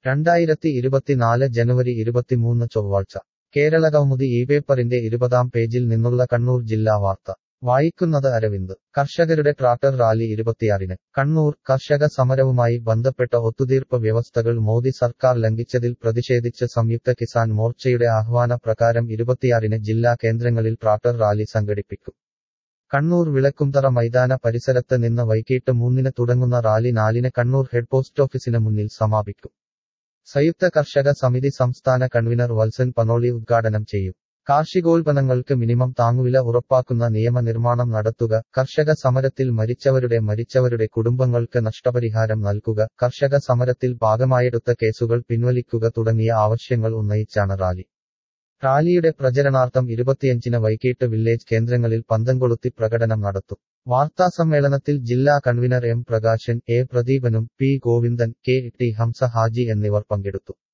രണ്ടായിരത്തി ഇരുപത്തിനാല് ജനുവരി ഇരുപത്തിമൂന്ന് ചൊവ്വാഴ്ച കേരളകൗമുദി ഈ പേപ്പറിന്റെ ഇരുപതാം പേജിൽ നിന്നുള്ള കണ്ണൂർ ജില്ലാ വാർത്ത വായിക്കുന്നത് അരവിന്ദ് കർഷകരുടെ ട്രാക്ടർ റാലി ഇരുപത്തിയാറിന് കണ്ണൂർ കർഷക സമരവുമായി ബന്ധപ്പെട്ട ഒത്തുതീർപ്പ് വ്യവസ്ഥകൾ മോദി സർക്കാർ ലംഘിച്ചതിൽ പ്രതിഷേധിച്ച് സംയുക്ത കിസാൻ മോർച്ചയുടെ ആഹ്വാന പ്രകാരം ഇരുപത്തിയാറിന് ജില്ലാ കേന്ദ്രങ്ങളിൽ ട്രാക്ടർ റാലി സംഘടിപ്പിക്കും കണ്ണൂർ വിളക്കുംതറ മൈതാന പരിസരത്ത് നിന്ന് വൈകിട്ട് മൂന്നിന് തുടങ്ങുന്ന റാലി നാലിന് കണ്ണൂർ ഹെഡ് പോസ്റ്റ് ഓഫീസിന് മുന്നിൽ സമാപിക്കും സംയുക്ത കർഷക സമിതി സംസ്ഥാന കൺവീനർ വത്സൻ പനോളി ഉദ്ഘാടനം ചെയ്യും കാർഷികോൽപ്പന്നങ്ങൾക്ക് മിനിമം താങ്ങുവില ഉറപ്പാക്കുന്ന നിയമനിർമ്മാണം നടത്തുക കർഷക സമരത്തിൽ മരിച്ചവരുടെ മരിച്ചവരുടെ കുടുംബങ്ങൾക്ക് നഷ്ടപരിഹാരം നൽകുക കർഷക സമരത്തിൽ ഭാഗമായെടുത്ത കേസുകൾ പിൻവലിക്കുക തുടങ്ങിയ ആവശ്യങ്ങൾ ഉന്നയിച്ചാണ് റാലി റാലിയുടെ പ്രചരണാർത്ഥം ഇരുപത്തിയഞ്ചിന് വൈകിട്ട് വില്ലേജ് കേന്ദ്രങ്ങളിൽ പന്തംകൊളുത്തി പ്രകടനം നടത്തും വാർത്താസമ്മേളനത്തിൽ ജില്ലാ കൺവീനർ എം പ്രകാശൻ എ പ്രദീപനും P Govindan K T Hamza Haji എന്നിവർ പങ്കെടുത്തു